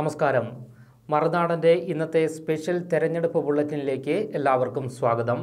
നമസ്കാരം മറുനാടൻ്റെ ഇന്നത്തെ സ്പെഷ്യൽ തെരഞ്ഞെടുപ്പ് ബുള്ളറ്റിനിലേക്ക് എല്ലാവർക്കും സ്വാഗതം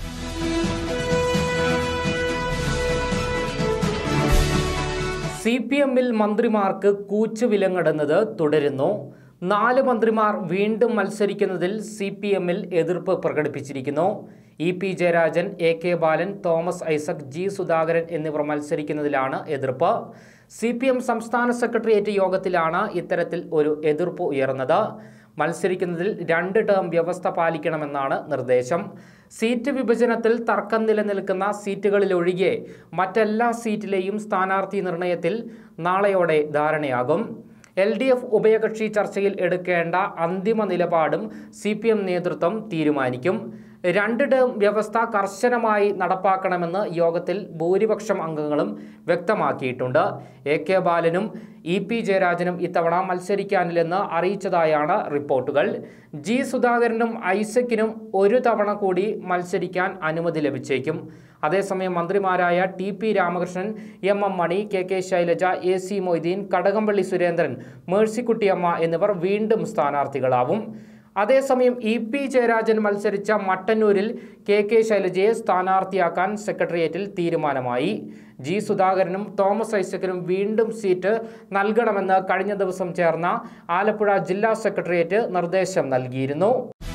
സി പി എമ്മിൽ മന്ത്രിമാർക്ക് കൂച്ചുവിലങ്ങടുന്നത് തുടരുന്നു നാല് മന്ത്രിമാർ വീണ്ടും മത്സരിക്കുന്നതിൽ സി പി എമ്മിൽ എതിർപ്പ് പ്രകടിപ്പിച്ചിരിക്കുന്നു E P Jayarajan A K Balan Thomas Isaac G Sudhakaran എന്നിവർ മത്സരിക്കുന്നതിലാണ് എതിർപ്പ് സി പി എം സംസ്ഥാന സെക്രട്ടേറിയറ്റ് യോഗത്തിലാണ് ഇത്തരത്തിൽ ഒരു എതിർപ്പ് ഉയർന്നത് മത്സരിക്കുന്നതിൽ രണ്ട് ടേം വ്യവസ്ഥ പാലിക്കണമെന്നാണ് നിർദ്ദേശം സീറ്റ് വിഭജനത്തിൽ തർക്കം നിലനിൽക്കുന്ന സീറ്റുകളിലൊഴികെ മറ്റെല്ലാ സീറ്റിലെയും സ്ഥാനാർത്ഥി നിർണയത്തിൽ നാളെയോടെ ധാരണയാകും എൽ ഡി എഫ് ഉഭയകക്ഷി ചർച്ചയിൽ എടുക്കേണ്ട അന്തിമ നിലപാടും സി പി എം നേതൃത്വം തീരുമാനിക്കും രണ്ട് ടേം വ്യവസ്ഥ കർശനമായി നടപ്പാക്കണമെന്ന് യോഗത്തിൽ ഭൂരിപക്ഷം അംഗങ്ങളും വ്യക്തമാക്കിയിട്ടുണ്ട് എ കെ ബാലനും ഇ പി ജയരാജനും ഇത്തവണ മത്സരിക്കാനില്ലെന്ന് അറിയിച്ചതായാണ് റിപ്പോർട്ടുകൾ ജി സുധാകരനും ഐസക്കിനും ഒരു തവണ കൂടി മത്സരിക്കാൻ അനുമതി ലഭിച്ചേക്കും അതേസമയം മന്ത്രിമാരായ T P Ramakrishnan M M Mani K K Shailaja A C Moideen Kadakampally Surendran Mercykuttyamma എന്നിവർ വീണ്ടും സ്ഥാനാർത്ഥികളാവും അതേസമയം ഇ പി ജയരാജൻ മത്സരിച്ച മട്ടന്നൂരിൽ കെ കെ ശൈലജയെ സ്ഥാനാർത്ഥിയാക്കാൻ സെക്രട്ടേറിയറ്റിൽ തീരുമാനമായി ജി സുധാകരനും തോമസ് ഐസക്കിനും വീണ്ടും സീറ്റ് നൽകണമെന്ന് കഴിഞ്ഞ ദിവസം ചേർന്ന ആലപ്പുഴ ജില്ലാ സെക്രട്ടേറിയറ്റ് നിർദ്ദേശം നൽകിയിരുന്നു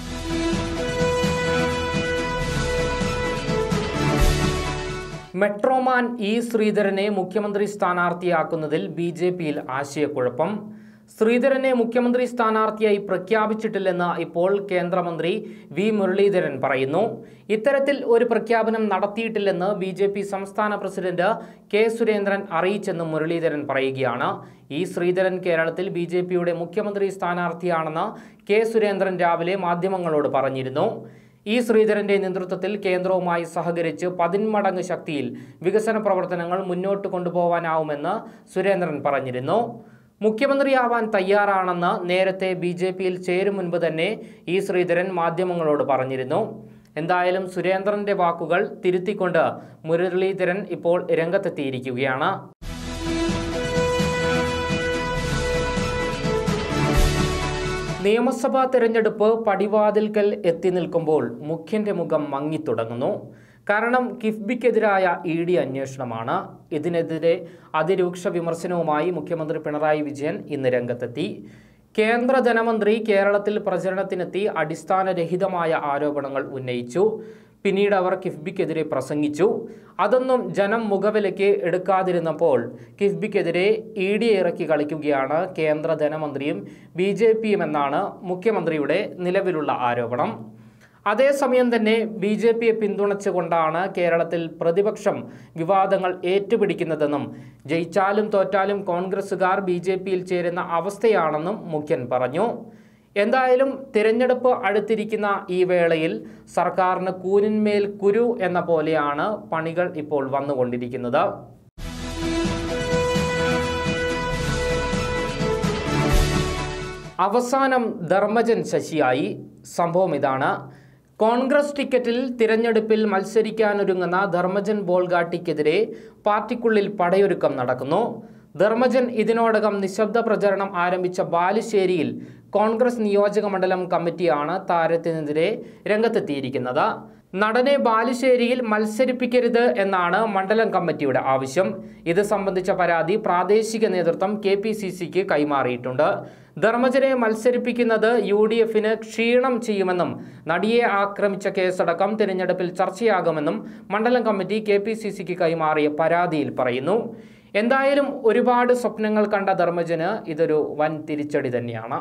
മെട്രോമാൻ ഇ ശ്രീധരനെ മുഖ്യമന്ത്രി സ്ഥാനാർത്ഥിയാക്കുന്നതിൽ ബി ജെ പിയിൽ ആശയക്കുഴപ്പം ശ്രീധരനെ മുഖ്യമന്ത്രി സ്ഥാനാർത്ഥിയായി പ്രഖ്യാപിച്ചിട്ടില്ലെന്ന് ഇപ്പോൾ കേന്ദ്രമന്ത്രി വി മുരളീധരൻ പറയുന്നു ഇത്തരത്തിൽ ഒരു പ്രഖ്യാപനം നടത്തിയിട്ടില്ലെന്ന് ബി ജെ പി സംസ്ഥാന പ്രസിഡന്റ് കെ സുരേന്ദ്രൻ അറിയിച്ചെന്നും മുരളീധരൻ പറയുകയാണ് ഈ ശ്രീധരൻ കേരളത്തിൽ ബി ജെ പിയുടെ മുഖ്യമന്ത്രി സ്ഥാനാർത്ഥിയാണെന്ന് കെ സുരേന്ദ്രൻ രാവിലെ മാധ്യമങ്ങളോട് പറഞ്ഞിരുന്നു ഈ ശ്രീധരന്റെ നേതൃത്വത്തിൽ കേന്ദ്രവുമായി സഹകരിച്ച് പതിന്മടങ്ങ് ശക്തിയിൽ വികസന പ്രവർത്തനങ്ങൾ മുന്നോട്ട് കൊണ്ടുപോകാനാവുമെന്ന് സുരേന്ദ്രൻ പറഞ്ഞിരുന്നു മുഖ്യമന്ത്രിയാവാൻ തയ്യാറാണെന്ന് നേരത്തെ ബി ജെ പിയിൽ ചേരും മുൻപ് തന്നെ ഈ ശ്രീധരൻ മാധ്യമങ്ങളോട് പറഞ്ഞിരുന്നു എന്തായാലും സുരേന്ദ്രന്റെ വാക്കുകൾ തിരുത്തിക്കൊണ്ട് മുരളീധരൻ ഇപ്പോൾ രംഗത്തെത്തിയിരിക്കുകയാണ് നിയമസഭാ തെരഞ്ഞെടുപ്പ് പടിവാതിൽക്കൽ എത്തി നിൽക്കുമ്പോൾ മുഖ്യന്റെ മുഖം മങ്ങിത്തുടങ്ങുന്നു കാരണം കിഫ്ബിക്കെതിരായ ഇ ഡി അന്വേഷണമാണ് ഇതിനെതിരെ അതിരൂക്ഷ വിമർശനവുമായി മുഖ്യമന്ത്രി പിണറായി വിജയൻ ഇന്ന് രംഗത്തെത്തി കേന്ദ്ര ധനമന്ത്രി കേരളത്തിൽ പ്രചരണത്തിനെത്തി അടിസ്ഥാനരഹിതമായ ആരോപണങ്ങൾ ഉന്നയിച്ചു പിന്നീട് അവർ കിഫ്ബിക്കെതിരെ പ്രസംഗിച്ചു അതൊന്നും ജനം മുഖവിലയ്ക്ക് എടുക്കാതിരുന്നപ്പോൾ കിഫ്ബിക്കെതിരെ ഇ ഡി ഇറക്കി കളിക്കുകയാണ് കേന്ദ്ര ധനമന്ത്രിയും ബി ജെ പിയും എന്നാണ് മുഖ്യമന്ത്രിയുടെ നിലവിലുള്ള ആരോപണം അതേസമയം തന്നെ ബി ജെ പിയെ പിന്തുണച്ചുകൊണ്ടാണ് കേരളത്തിൽ പ്രതിപക്ഷം വിവാദങ്ങൾ ഏറ്റുപിടിക്കുന്നതെന്നും ജയിച്ചാലും തോറ്റാലും കോൺഗ്രസുകാർ ബി ജെ പിയിൽ ചേരുന്ന അവസ്ഥയാണെന്നും മുഖ്യൻ പറഞ്ഞു എന്തായാലും തിരഞ്ഞെടുപ്പ് അടുത്തിരിക്കുന്ന ഈ വേളയിൽ സർക്കാരിന് കൂനിന്മേൽ കുരു എന്ന പോലെയാണ് പണികൾ ഇപ്പോൾ വന്നുകൊണ്ടിരിക്കുന്നത് അവസാനം ധർമ്മജൻ ശശിയായി സംഭവം ഇതാണ് കോൺഗ്രസ് ടിക്കറ്റിൽ തിരഞ്ഞെടുപ്പിൽ മത്സരിക്കാനൊരുങ്ങുന്ന ധർമ്മജൻ ബോൾഗാട്ടിക്കെതിരെ പാർട്ടിക്കുള്ളിൽ പടയൊരുക്കം നടക്കുന്നു ധർമ്മജൻ ഇതിനോടകം നിശബ്ദ പ്രചരണം ആരംഭിച്ച ബാലുശ്ശേരിയിൽ കോൺഗ്രസ് നിയോജക മണ്ഡലം കമ്മിറ്റിയാണ് താരത്തിനെതിരെ രംഗത്തെത്തിയിരിക്കുന്നത് നടനെ ബാലുശ്ശേരിയിൽ മത്സരിപ്പിക്കരുത് എന്നാണ് മണ്ഡലം കമ്മിറ്റിയുടെ ആവശ്യം ഇത് സംബന്ധിച്ച പരാതി പ്രാദേശിക നേതൃത്വം കെ പി സി സിക്ക് കൈമാറിയിട്ടുണ്ട് ധർമ്മജനെ മത്സരിപ്പിക്കുന്നത് യു ഡി എഫിന് ക്ഷീണം ചെയ്യുമെന്നും നടിയെ ആക്രമിച്ച കേസടക്കം തിരഞ്ഞെടുപ്പിൽ ചർച്ചയാകുമെന്നും മണ്ഡലം കമ്മിറ്റി കെ പി സി സിക്ക് കൈമാറിയ പരാതിയിൽ പറയുന്നു എന്തായാലും ഒരുപാട് സ്വപ്നങ്ങൾ കണ്ട ധർമ്മജന് ഇതൊരു വൻ തിരിച്ചടി തന്നെയാണ്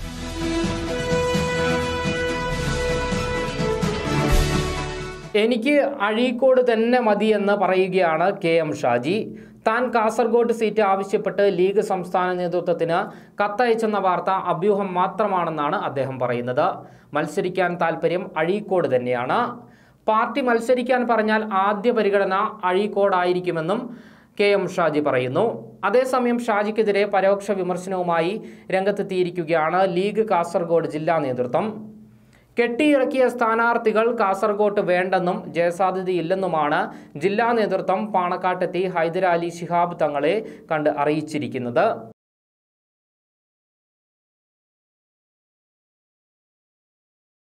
എനിക്ക് അഴീക്കോട് തന്നെ മതിയെന്ന് പറയുകയാണ് കെ എം ഷാജി താൻ കാസർഗോഡ് സീറ്റ് ആവശ്യപ്പെട്ട് ലീഗ് സംസ്ഥാന നേതൃത്വത്തിന് കത്തയച്ചെന്ന വാർത്ത അഭ്യൂഹം മാത്രമാണെന്നാണ് അദ്ദേഹം പറയുന്നത് മത്സരിക്കാൻ താല്പര്യം അഴീക്കോട് തന്നെയാണ് പാർട്ടി മത്സരിക്കാൻ പറഞ്ഞാൽ ആദ്യ പരിഗണന അഴീക്കോടായിരിക്കുമെന്നും കെ എം ഷാജി പറയുന്നു അതേസമയം ഷാജിക്കെതിരെ പരോക്ഷ വിമർശനവുമായി രംഗത്തെത്തിയിരിക്കുകയാണ് ലീഗ് കാസർഗോഡ് ജില്ലാ നേതൃത്വം കെട്ടിയിറക്കിയ സ്ഥാനാർത്ഥികൾ കാസർഗോട്ട് വേണ്ടെന്നും ജയസാധ്യതയില്ലെന്നുമാണ് ജില്ലാ നേതൃത്വം പാണക്കാട്ടെത്തി ഹൈദരാലി ശിഹാബ് തങ്ങളെ കണ്ട് അറിയിച്ചിരിക്കുന്നത്